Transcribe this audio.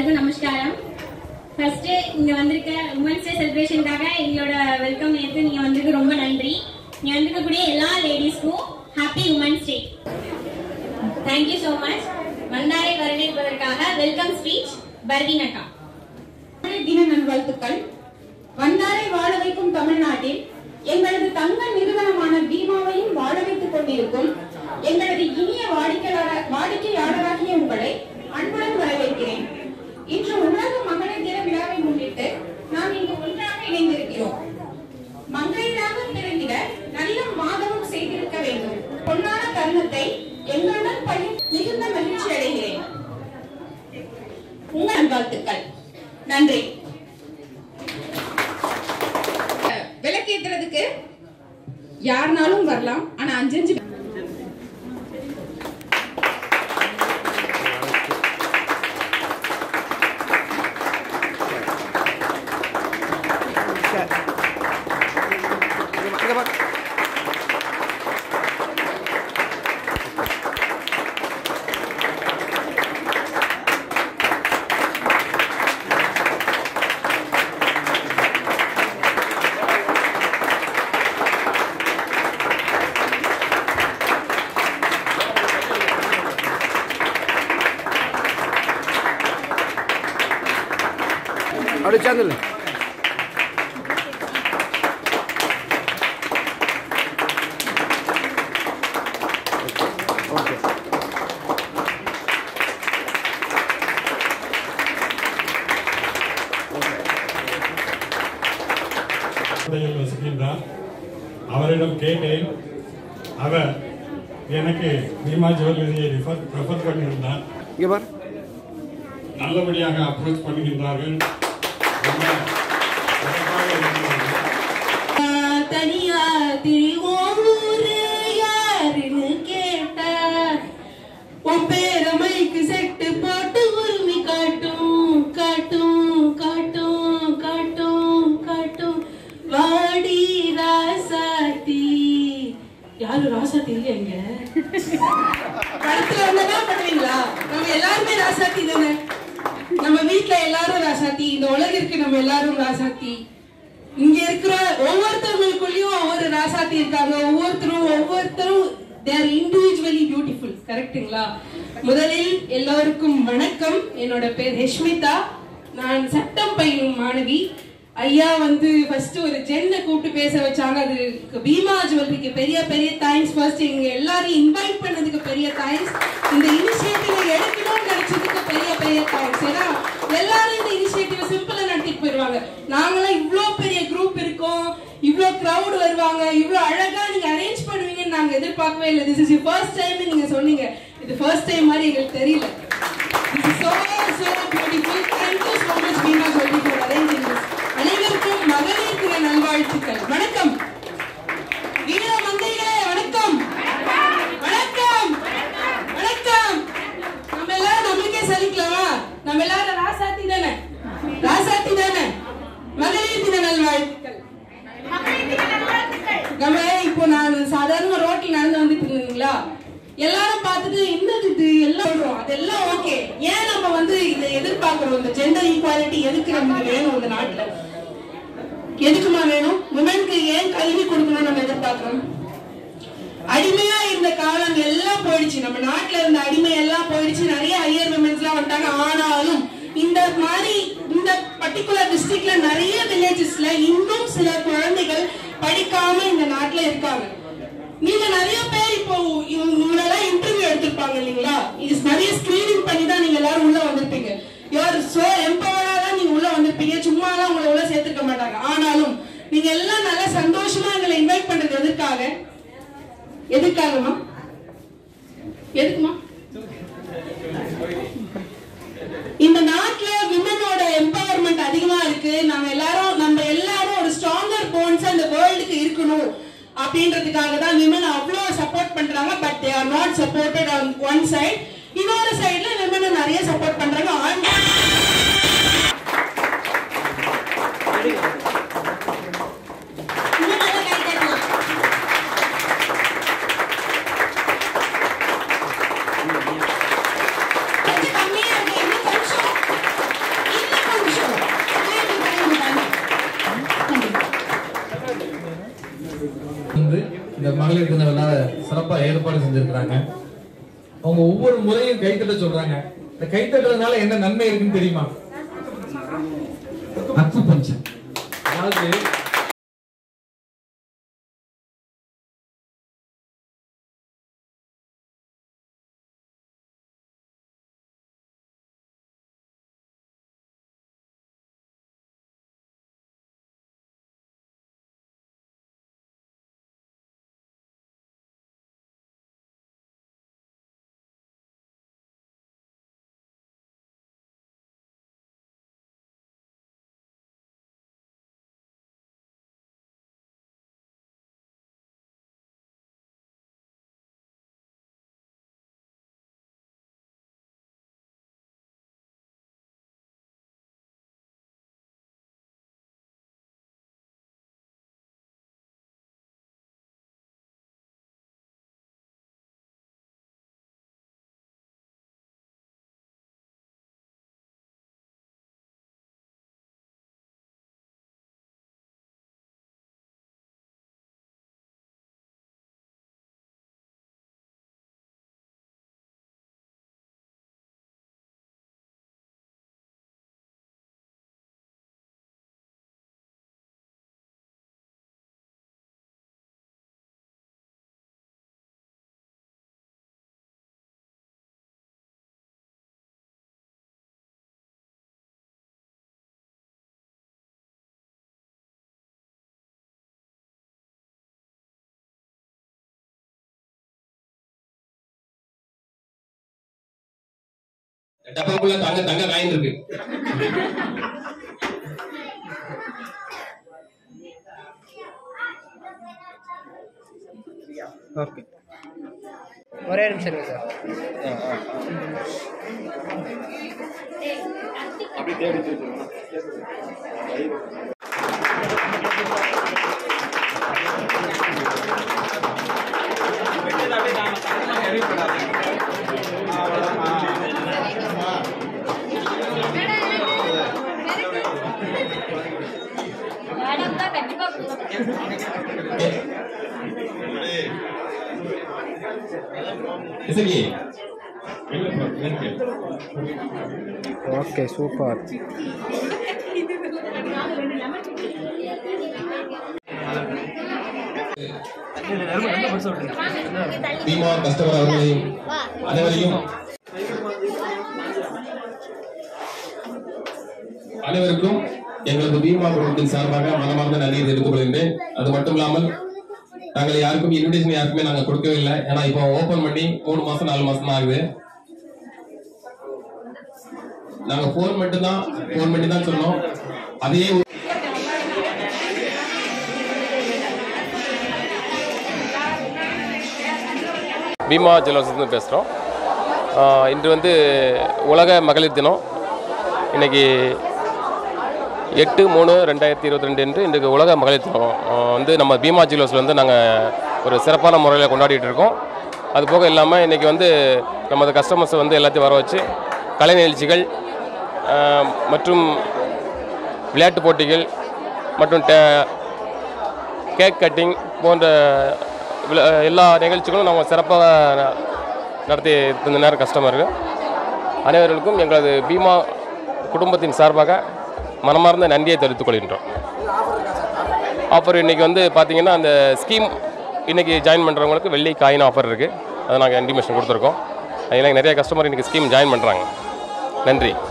எல்லாருக்கும் நமஸ்காரம் ஃபர்ஸ்ட் இங்க வந்திருக்க உமன்ஸ் டே செலிப்ரேஷனுக்காக எங்களோட வெல்கம் ஏற்று நீங்க வந்திருக்கு ரொம்ப நன்றி இங்க வந்திருக்கக்கூடிய எல்லா லேடிஸ்க்கும் happy women's day thank you so much வந்தாரை வரவேற்பதற்காக வெல்கம் ஸ்பீச் பர்வீன் அக்கா தின நல்வாழ்த்துக்கள் வந்தாரை வாழ வைக்கும் தமிழ்நாட்டில் எங்களது தங்க நிறுவனமான பீமாவையும் வாழ வைத்துக் கொண்டிருக்கும் எங்களது இனிய வாடிக்கையாளர் வாடிக்கையாளராகிய உங்களை அன்புடன் வரவேற்கிறேன் இன்று உலக மகளிர் தின விழாவை முன்னிட்டு நாம் இங்கு ஒன்றாக இணைந்திருக்கிறோம் மங்கையராக பிறந்திட நல்ல மாதமும் செய்திருக்க வேண்டும் பொன்னான தருணத்தை எங்களுடன் பகிர் மிகுந்த மகிழ்ச்சி அடைகிறேன் உங்கள் வாழ்த்துக்கள் நன்றி விளக்கேத்துறதுக்கு யாருனாலும் வரலாம் ஆனா அஞ்சு அஞ்சு அப்படியே சேர்ந்துல ஓகே குழந்தைகள் வசிக்கின்றார் அவரிடம் கேட்டேன் அவர் எனக்கு பீமா ஜுவல்லரியை ரெஃபர் ரெஃபர் பண்ணியிருந்தார் இங்கே பாரு நல்லபடியாக அப்ரோச் பண்ணுகின்றார்கள் ரொம்ப சிறப்பாக இருக்கிறார்கள். தனியா திரிவோரு யாருன்னு கேட்ட உன் பேரமைக்கு செட்டு போட்டு உரிமை காட்டும் காட்டும் காட்டும் காட்டும் காட்டும் வாடி ராசாத்தி யாரு ராசாத்தி இல்லையா இங்க படத்துல வந்தா பண்ணுவீங்களா நம்ம எல்லாருமே ராசாத்தி தானே நம்ம வீட்ல எல்லாரும் ராசாத்தி இந்த உலகிற்கு நம்ம எல்லாரும் ராசாத்தி இங்க இருக்கிற ஒவ்வொருத்தவங்களுக்குள்ளயும் ஒவ்வொரு ராசாத்தி இருக்காங்க ஒவ்வொருத்தரும் ஒவ்வொருத்தரும் தேர் இண்டிவிஜுவலி பியூட்டிஃபுல் கரெக்ட்டுங்களா முதலில் எல்லோருக்கும் வணக்கம் என்னோட பேர் ஹெஷ்மிதா நான் சட்டம் பயிலும் மாணவி ஐயா வந்து ஃபர்ஸ்ட் ஒரு ஜென்னை கூப்பிட்டு பேச வச்சாங்க அது பீமா ஜுவல்லரிக்கு பெரிய பெரிய தேங்க்ஸ் ஃபர்ஸ்ட் எங்க எல்லாரையும் இன்வைட் பண்ணதுக்கு பெரிய தேங்க்ஸ் இந்த இனிஷியேட்டிவ் எடுக்கணும்னு நினைச்சதுக்கு பெரிய பெரிய தேங்க்ஸ் ஏன்னா எல்லாரும் இந்த இனிஷியேட்டிவ் சிம்பிளா நடத்திட்டு போயிருவாங்க நாங்களாம் இவ்ளோ பெரிய குரூப் இருக்கோம் இவ்ளோ crowd வருவாங்க இவ்ளோ அழகா நீங்க அரேஞ்ச் பண்ணுவீங்கன்னு நாங்க எதிர்பார்க்கவே இல்லை திஸ் இஸ் ஃபர்ஸ்ட் டைம் நீங்க சொன்னீங்க இது ஃபர்ஸ்ட் டைம் மாதிரி எங்களுக்கு தெரியல This is so so beautiful. Thank you so much Bima சொல்லி for arranging this. அனைவருக்கும் மகளிர் தின நல்வாழ்த்துக்கள் வணக்கம் வீர மங்கைகளே வணக்கம் வணக்கம் வணக்கம் நம்ம எல்லாரும் நம்மளுக்கே சலிக்கலாமா நம்ம எல்லாரும் ராசாத்தி தானே ராசாத்தி தானே மகளிர் தின நல்வாழ்த்துக்கள் நம்ம இப்போ நான் சாதாரண ரோட்ல நடந்து வந்துட்டு இருந்தீங்களா எல்லாரும் பார்த்துட்டு என்னது இது எல்லாம் சொல்றோம் அதெல்லாம் ஓகே ஏன் நம்ம வந்து இதை எதிர்பார்க்கிறோம் இந்த ஜெண்டர் ஈக்குவாலிட்டி எதுக்கு நமக்கு வேணும் இந்த நாட்டுல எதுக்குமா வேணும் விமனுக்கு ஏன் கல்வி கொடுக்கணும் நம்ம எதிர்பார்க்கிறோம் அடிமையா இருந்த காலம் எல்லாம் போயிடுச்சு நம்ம நாட்டுல இருந்த அடிமை எல்லாம் போயிடுச்சு நிறைய ஹையர் விமென்ஸ் எல்லாம் வந்துட்டாங்க ஆனாலும் இந்த மாதிரி இந்த பர்டிகுலர் டிஸ்ட்ரிக்ட்ல நிறைய வில்லேஜஸ்ல இன்னும் சில குழந்தைகள் படிக்காம இந்த நாட்டுல இருக்காங்க நீங்க நிறைய பேர் இப்போ இவங்களெல்லாம் இன்டர்வியூ எடுத்திருப்பாங்க இல்லைங்களா இது நிறைய ஸ்கிரீனிங் பண்ணி தான் நீங்க எல்லாரும் உள்ள வந்திருப்பீங்க யூஆர் சோ எம்பவர்டா தான் நீங்க உள்ள வந்திருப்பீங்க சும்மாலாம் உங்களை உள்ள சேர்த்துக்க மாட்டாங்க ஆனாலும் நீங்க எல்லாம் நல்லா சந்தோஷமா எங்களை இன்வைட் பண்றது எதற்காக எதுக்காகமா எதுக்குமா இந்த நாட்டுல விமனோட எம்பவர்மெண்ட் அதிகமா இருக்கு நாம எல்லாரும் நம்ம எல்லாரும் ஒரு ஸ்ட்ராங்கர் போன்ஸ் இந்த வேர்ல்டுக்கு இருக்கணும் அப்படின்றதுக்காக தான் விமன் அவ்வளோ சப்போர்ட் பண்றாங்க but they are not supported on one side இன்னொரு சைடுல விமனை நிறைய சப்போர்ட் பண்றாங்க ஆண் இன்னும் நல்லா கை தட்டலாம் கொஞ்சம் கம்மியா இருக்கு இன்னும் கொஞ்சம் மகளிர் தின விழா சிறப்பா ஏற்பாடு செஞ்சிருக்கிறாங்க அவங்க ஒவ்வொரு முறையும் கைத்தட்ட சொல்றாங்க இந்த கைத்தட்டுறதுனால என்ன நன்மை இருக்குன்னு தெரியுமா அக்கு பஞ்சம் அதாவது டப்பாக்குள்ள தங்க தங்க காயின் இருக்கு ஓகே ஒரே நிமிஷம் இருங்க சார் மேடம் தான் கண்டிப்பா இசைக்கு ஓகே சூப்பர் பீமா கஸ்டமர் அவர்களையும் அனைவரையும் அனைவருக்கும் எங்களது பீமா குடும்பத்தின் சார்பாக மனமார்ந்த நன்றியை தெரிவித்துக் கொள்கின்றேன் அது மட்டும் இல்லாமல் நாங்கள் யாருக்கும் இன்விடேஷன் யாருக்குமே நாங்கள் கொடுக்கவே இல்லை ஏன்னா இப்போ ஓபன் பண்ணி மூணு மாசம் நாலு மாசம் தான் ஆகுது நாங்க போன் மட்டும் தான் போன் பண்ணி தான் சொன்னோம் அதையே பீமா ஜுவல்லர்ஸ்லேருந்து பேசுகிறோம் இன்று வந்து உலக மகளிர் தினம் இன்னைக்கு எட்டு மூணு ரெண்டாயிரத்தி இருபத்தி ரெண்டு என்று இன்றைக்கு உலக மகளிர் தினம் ஆஹ் வந்து நம்ம பீமா ஜுவல்லர்ஸில் வந்து நாங்கள் ஒரு சிறப்பான முறையில் கொண்டாடிட்டு இருக்கோம் அது போக இல்லாமல் இன்றைக்கி வந்து நமது கஸ்டமர்ஸை வந்து எல்லாத்தையும் வர வச்சு கலை நிகழ்ச்சிகள் ஆஹ் மற்றும் விளையாட்டு போட்டிகள் மற்றும் டே- கேக் கட்டிங் போன்ற விழா- எல்லா நிகழ்ச்சிகளும் நம்ம சிறப்பாக ந- நடத்தி இந்த நேரம் கஸ்டமருக்கு அனைவர்களுக்கும் எங்களது பீமா குடும்பத்தின் சார்பாக மனமார்ந்த நன்றியை தெரிவித்துக் கொள்கின்றோம் ஆஃபர் இன்றைக்கி வந்து பார்த்தீங்கன்னா அந்த ஸ்கீம் இன்றைக்கி ஜாயின் பண்ணுறவங்களுக்கு வெள்ளி காயின் ஆஃபர் இருக்குது அதை நாங்கள் இன்டிமேஷன் கொடுத்துருக்கோம் அதில் நிறைய கஸ்டமர் இன்றைக்கி ஸ்கீம் ஜாயின் பண்ணுறாங்க நன்றி